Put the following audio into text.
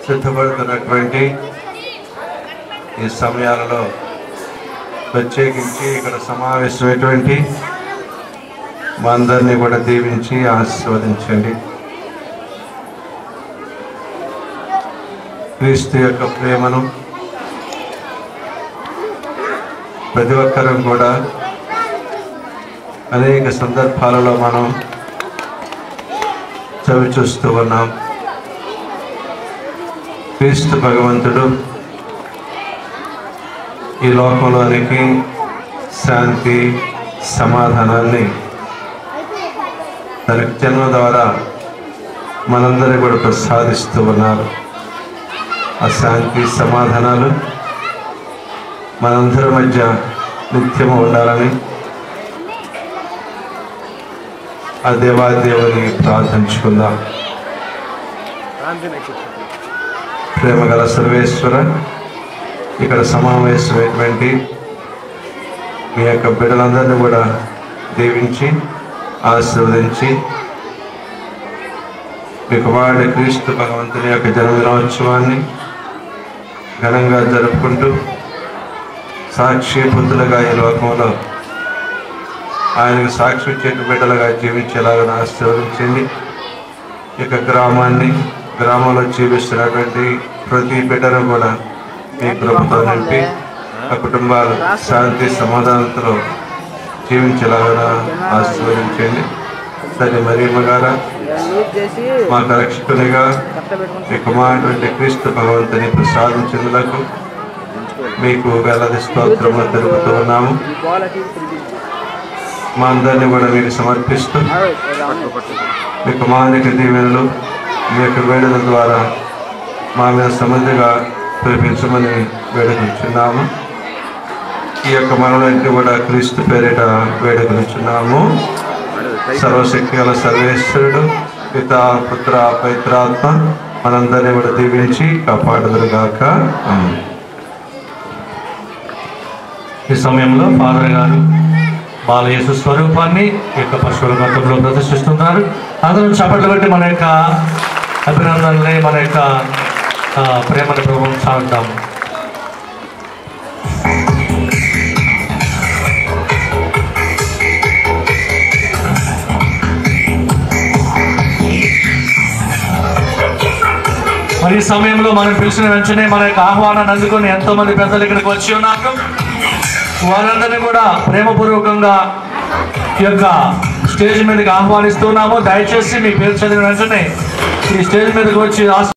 సిద్ధపడుతున్నటువంటి ఈ సమయాలలో ప్రత్యేకించి ఇక్కడ సమావేశమైనటువంటి మా అందరినీ కూడా దీవించి ఆశీర్వదించండి క్రీస్తు యొక్క ప్రేమను ప్రతి ఒక్కరం కూడా అనేక సందర్భాలలో మనం చవి చూస్తూ ఉన్నాం క్రీస్తు భగవంతుడు ఈ లోకంలోనికి శాంతి సమాధానాన్ని తనకి జన్మ ద్వారా మనందరినీ కూడా ప్రసాదిస్తూ ఉన్నారు ఆ శాంతి సమాధానాలు మనందరి మధ్య నిత్యము ఉండాలని ఆ దేవాదేవుని ప్రార్థించుకుందాం ప్రేమగల సర్వేశ్వర ఇక్కడ సమావేశమైనటువంటి మీ యొక్క బిడ్డలందరినీ కూడా దీవించి ఆశీర్వదించి మీ కుమారుడు క్రీస్తు భగవంతుని యొక్క జన్మదినోత్సవాన్ని ఘనంగా జరుపుకుంటూ సాక్షి బుద్ధులుగా ఈ లోకంలో ఆయనకు సాక్షి ఇచ్చేటి బిడ్డలుగా జీవించేలాగా ఆశీర్వదించండి ఈ యొక్క గ్రామాన్ని గ్రామంలో జీవిస్తున్నటువంటి ప్రతి బిడ్డను కూడా మీ కృపతో నింపి ఆ కుటుంబాలు శాంతి సమాధానంతో జీవించేలాగా ఆశీర్వదించండి సరే మరియమ్మ గారా మాకు రక్షకునిగా మీ కుమారుడు క్రీస్తు భగవంతుని ప్రసాదించినందుకు మీకు వేలాది స్తోత్రములు తెలుపుతూ ఉన్నాము మా అందరినీ కూడా మీకు సమర్పిస్తూ మీ కుమారునికి దీవెనలు మీ యొక్క వేడుకల ద్వారా మా మీద సమృద్ధిగా కురిపించమని వేడుకుంటున్నాము ఈ యొక్క మనలంటే కూడా క్రీస్తు పేరిట వేడుకొనిచున్నాము సర్వశక్తి గల సర్వేశ్వరుడు పిత పుత్ర పవిత్రాత్మ మనందరినీ కూడా దీవించి కాపాడుదురుగాక ఆమేన్. ఈ సమయంలో ఫాదర్ గారు బాలయేసు స్వరూపాన్ని ఈ యొక్క పశువుల మతంలో ప్రదర్శిస్తున్నారు అందరం చప్పట్లు బట్టి మన యొక్క అభినందనల్ని మన యొక్క ఆ, ప్రేమని ప్రభావం సాగుతాం మరి ఈ సమయంలో మనం పిలిచిన వెంటనే మన యొక్క ఆహ్వానాన్ని అందుకొని ఎంతో మంది పెద్దలు ఇక్కడికి వచ్చి ఉన్నారు వారందరినీ కూడా ప్రేమపూర్వకంగా ఈ యొక్క స్టేజ్ మీదకి ఆహ్వానిస్తున్నాము దయచేసి మీ పేరు చదివిన వెంటనే ఈ స్టేజ్ మీదకి వచ్చి ఆశ